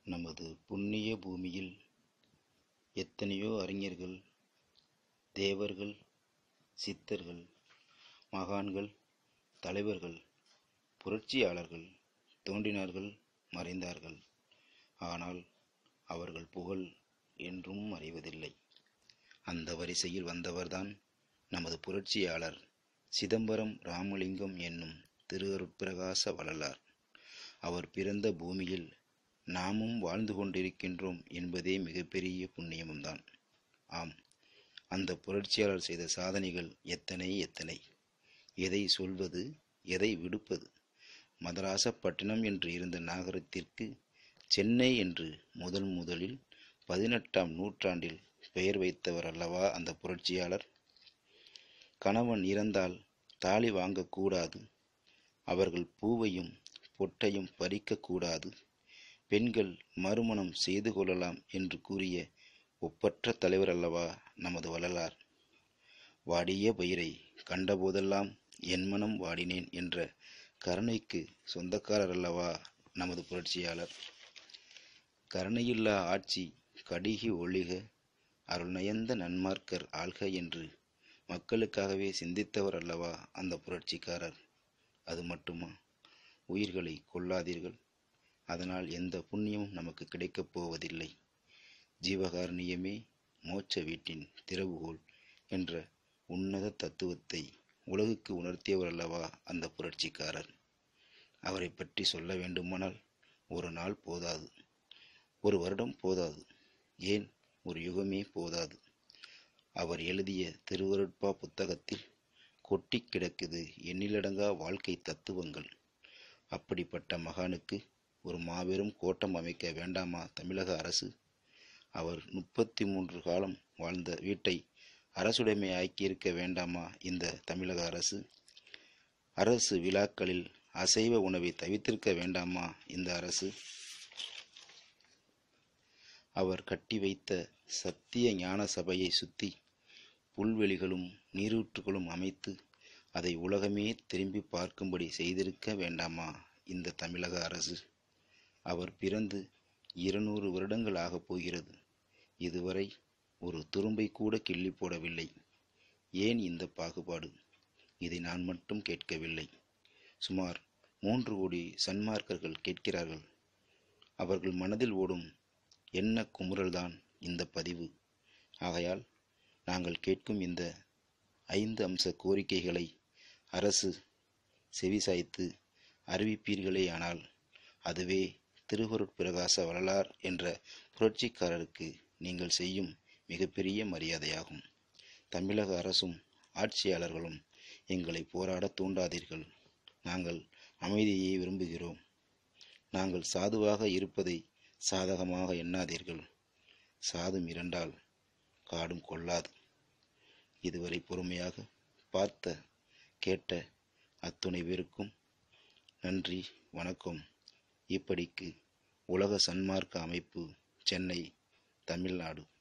நமது புண்ணிய பூமியில் எத்தனையோ அறிஞர்கள் தேவர்கள் சித்தர்கள் மகான்கள் தலைவர்கள் புரட்சியாளர்கள் தோன்றினார்கள் மறைந்தார்கள் ஆனால் அவர்கள் புகழ் என்றும் மறைவதில்லை அந்த வரிசையில் வந்தவர்தான் நமது புரட்சியாளர் சிதம்பரம் ராமலிங்கம் என்னும் திருஅருட்பிரகாச வள்ளலார் அவர் பிறந்த பூமியில் நாமும் வாழ்ந்து கொண்டிருக்கின்றோம் என்பதே மிகப்பெரிய புண்ணியமும்தான் ஆம் அந்த புரட்சியாளர் செய்த சாதனைகள் எத்தனை எத்தனை எதை சொல்வது எதை விடுப்பது மதராசப்பட்டினம் என்று இருந்த நகரத்திற்கு சென்னை என்று முதல் முதலில் பதினெட்டாம் நூற்றாண்டில் பெயர் வைத்தவர் அல்லவா அந்த புரட்சியாளர் கணவன் இறந்தால் தாலி வாங்கக்கூடாது அவர்கள் பூவையும் பொட்டையும் பறிக்கக்கூடாது பெண்கள் மறுமணம் செய்து கொள்ளலாம் என்று கூறிய ஒப்பற்ற தலைவர் அல்லவா நமது வள்ளலார் வாடிய பயிரை கண்டபோதெல்லாம் என் மனம் வாடினேன் என்ற கருணைக்கு சொந்தக்காரர் அல்லவா நமது புரட்சியாளர் கருணையில்லா ஆட்சி கடிகி ஒளிக அருள் நயந்த நன்மார்க்கர் ஆள்க என்று மக்களுக்காகவே சிந்தித்தவர் அல்லவா அந்த புரட்சிக்காரர் அது மட்டுமா உயிர்களை கொல்லாதீர்கள் அதனால் எந்த புண்ணியமும் நமக்கு கிடைக்கப் போவதில்லை ஜீவகாருண்யமே மோட்ச வீட்டின் திறவுகோல் என்ற உன்னத தத்துவத்தை உலகுக்கு உணர்த்தியவர் அல்லவா அந்த புரட்சிக்காரர் அவரை பற்றி சொல்ல வேண்டுமானால் ஒரு நாள் போதாது ஒரு வருடம் போதாது ஏன் ஒரு யுகமே போதாது அவர் எழுதிய திருவருட்பா புத்தகத்தில் கொட்டி கிடக்குது எண்ணிலடங்கா வாழ்க்கை தத்துவங்கள் அப்படிப்பட்ட மகானுக்கு ஒரு மாபெரும் கோட்டம் அமைக்க வேண்டாமா தமிழக அரசு அவர் முப்பத்தி மூன்று காலம் வாழ்ந்த வீட்டை அரசுடைமை ஆக்கியிருக்க வேண்டாமா இந்த தமிழக அரசு அரசு விழாக்களில் அசைவ உணவை தவிர்த்திருக்க வேண்டாமா இந்த அரசு அவர் கட்டி வைத்த சத்திய ஞான சபையை சுத்தி புல்வெளிகளும் நீரூற்றுகளும் அமைத்து அதை உலகமே திரும்பி பார்க்கும்படி செய்திருக்க வேண்டாமா இந்த தமிழக அரசு அவர் பிறந்து இருநூறு வருடங்கள் ஆகப் போகிறது இதுவரை ஒரு துரும்பை கூட கிள்ளி போடவில்லை ஏன் இந்த பாகுபாடு இதை நான் மட்டும் கேட்கவில்லை சுமார் மூன்று கோடி சன்மார்க்கர்கள் கேட்கிறார்கள் அவர்கள் மனதில் ஓடும் என்ன குமுறல்தான் இந்த பதிவு ஆகையால் நாங்கள் கேட்கும் இந்த ஐந்து அம்ச கோரிக்கைகளை அரசு செவிசாய்த்து அறிவிப்பீர்களேயானால் அதுவே திருவருட்பிரகாச வள்ளலார் என்ற புரட்சிக்காரருக்கு நீங்கள் செய்யும் மிகப்பெரிய மரியாதையாகும் தமிழக அரசும் ஆட்சியாளர்களும் எங்களை போராட தூண்டாதீர்கள் நாங்கள் அமைதியை விரும்புகிறோம் நாங்கள் சாதுவாக இருப்பதை சாதகமாக எண்ணாதீர்கள் சாதும் இரண்டால் காடும் கொள்ளாது இதுவரை பொறுமையாக பார்த்த கேட்ட அத்துணை பேருக்கும் நன்றி வணக்கம் இப்படிக்கு உலக சன்மார்க்க அமைப்பு சென்னை தமிழ்நாடு